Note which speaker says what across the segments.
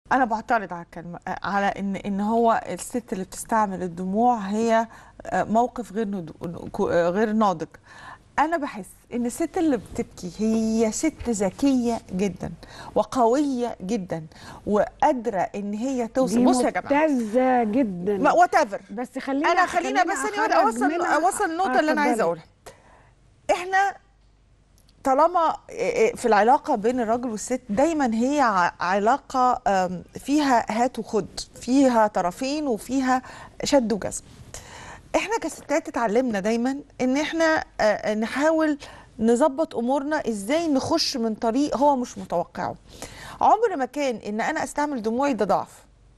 Speaker 1: انا بعترض على الكلمه على ان ان هو الست اللي بتستعمل الدموع هي موقف غير ند- غير ناضج انا بحس ان الست اللي بتبكي هي ست ذكيه جدا وقويه جدا وقادره ان هي توصل
Speaker 2: دي
Speaker 1: بصوا يا جماعه
Speaker 2: ممتازه جدا
Speaker 1: وات ايفر
Speaker 2: بس خلينا
Speaker 1: انا خلينا بس
Speaker 2: أخرج
Speaker 1: اني اوصل
Speaker 2: منها-
Speaker 1: اوصل النقطه
Speaker 2: آه،
Speaker 1: اللي انا عايزه
Speaker 2: اتفضلي.
Speaker 1: اقولها احنا طالما في العلاقه بين الراجل والست دايما هي ع- علاقه آم، فيها هات وخد فيها طرفين وفيها شد وجذب احنا كستات اتعلمنا دايما ان احنا آه، نحاول نظبط امورنا ازاي نخش من طريق هو مش متوقعه عمر ما كان ان انا استعمل دموعي ده ضعف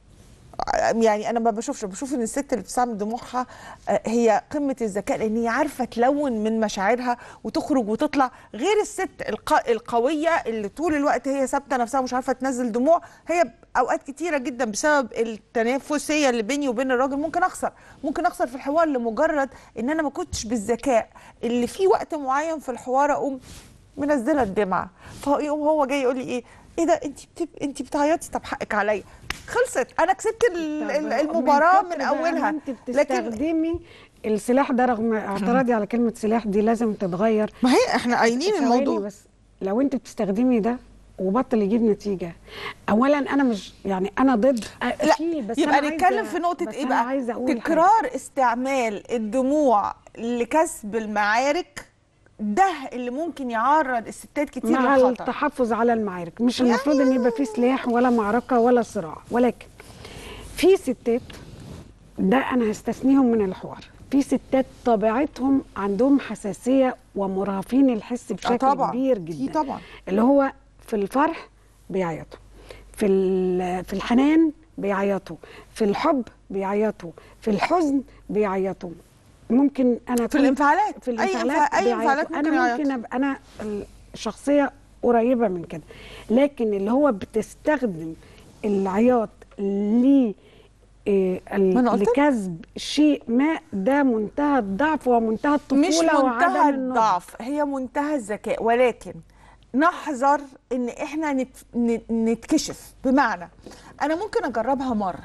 Speaker 1: يعني انا ما بشوفش بشوف ان الست اللي بتستعمل دموعها آه، هي قمه الذكاء لان هي عارفه تلون من مشاعرها وتخرج وتطلع غير الست الق- القويه اللي طول الوقت هي ثابته نفسها ومش عارفه تنزل دموع هي اوقات كتيره جدا بسبب التنافسيه اللي بيني وبين الراجل ممكن اخسر ممكن اخسر في الحوار لمجرد ان انا ما كنتش بالذكاء اللي في وقت معين في الحوار اقوم منزله الدمعه فيقوم هو جاي يقول لي ايه ايه ده انت بتب... انت بتعيطي طب حقك عليا خلصت انا كسبت ال-
Speaker 2: طب
Speaker 1: ال- المباراه من
Speaker 2: كتر بقى
Speaker 1: اولها
Speaker 2: ما انت
Speaker 1: لكن
Speaker 2: بتستخدمي السلاح ده رغم اعتراضي على كلمه سلاح دي لازم تتغير
Speaker 1: ما هي احنا قايلين
Speaker 2: ثواني
Speaker 1: الموضوع
Speaker 2: بس لو انت بتستخدمي ده وبطل يجيب نتيجه اولا انا مش يعني انا ضد
Speaker 1: لا
Speaker 2: فيه بس
Speaker 1: يبقى
Speaker 2: أنا
Speaker 1: نتكلم
Speaker 2: عايزة-
Speaker 1: في نقطة
Speaker 2: بس
Speaker 1: ايه
Speaker 2: أنا
Speaker 1: بقى؟
Speaker 2: عايزه اقول حاجة.
Speaker 1: تكرار استعمال الدموع لكسب المعارك ده اللي ممكن يعرض الستات كتير
Speaker 2: مع
Speaker 1: للخطر
Speaker 2: التحفظ على المعارك مش المفروض ان يبقى فيه سلاح ولا معركه ولا صراع ولكن في ستات ده انا هستثنيهم من الحوار في ستات طبيعتهم عندهم حساسيه ومرهفين الحس بشكل
Speaker 1: طبعاً.
Speaker 2: كبير
Speaker 1: في
Speaker 2: جدا
Speaker 1: طبعاً.
Speaker 2: اللي هو في الفرح بيعيطوا في ال- في الحنان بيعيطوا في الحب بيعيطوا في الحزن بيعيطوا ممكن انا
Speaker 1: في
Speaker 2: أكون-
Speaker 1: الانفعالات
Speaker 2: في
Speaker 1: أي
Speaker 2: الانفعالات
Speaker 1: انفع- أي
Speaker 2: بيعيطوا.
Speaker 1: انفعالات ممكن
Speaker 2: انا
Speaker 1: يعيطوا.
Speaker 2: ممكن ابقى انا الشخصيه قريبه من كده لكن اللي هو بتستخدم العياط ل إيه، ال-
Speaker 1: ما أنا قلت لك.
Speaker 2: لكسب شيء ما ده منتهى الضعف ومنتهى الطفوله
Speaker 1: مش
Speaker 2: وعدم
Speaker 1: منتهى
Speaker 2: النضج.
Speaker 1: الضعف هي منتهى الذكاء ولكن نحذر ان احنا نت... نت- نتكشف بمعنى انا ممكن اجربها مره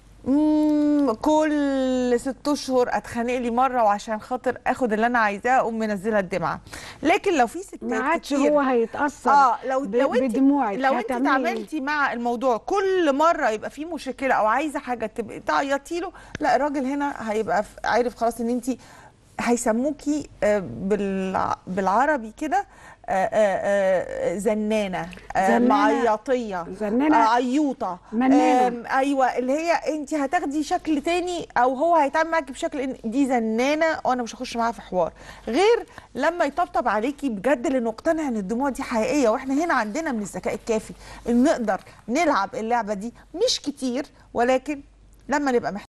Speaker 1: مم، كل ست اشهر اتخانق لي مره وعشان خاطر اخد اللي انا عايزاه اقوم منزله الدمعه لكن لو في ستات
Speaker 2: ما عادش
Speaker 1: كتير
Speaker 2: هو هيتاثر
Speaker 1: اه لو
Speaker 2: ب-
Speaker 1: لو انت
Speaker 2: بدموعك
Speaker 1: لو انت
Speaker 2: هتعملي إيه؟
Speaker 1: اتعاملتي مع الموضوع كل مره يبقى في مشكله او عايزه حاجه تبقي تعيطي له لا الراجل هنا هيبقى ف- عارف خلاص ان انت هيسموكي آه، بال- بالعربي كده آه، آه، آه، زنانه آه،
Speaker 2: زنانة.
Speaker 1: معيطيه
Speaker 2: زنانة.
Speaker 1: آه، عيوطه
Speaker 2: منانة.
Speaker 1: آم، ايوه اللي هي انت هتاخدي شكل تاني او هو هيتعامل معاكي بشكل ان دي زنانه وانا مش هخش معاها في حوار غير لما يطبطب عليكي بجد لانه اقتنع ان الدموع دي حقيقيه واحنا هنا عندنا من الذكاء الكافي ان نقدر نلعب اللعبه دي مش كتير ولكن لما نبقى محتاجين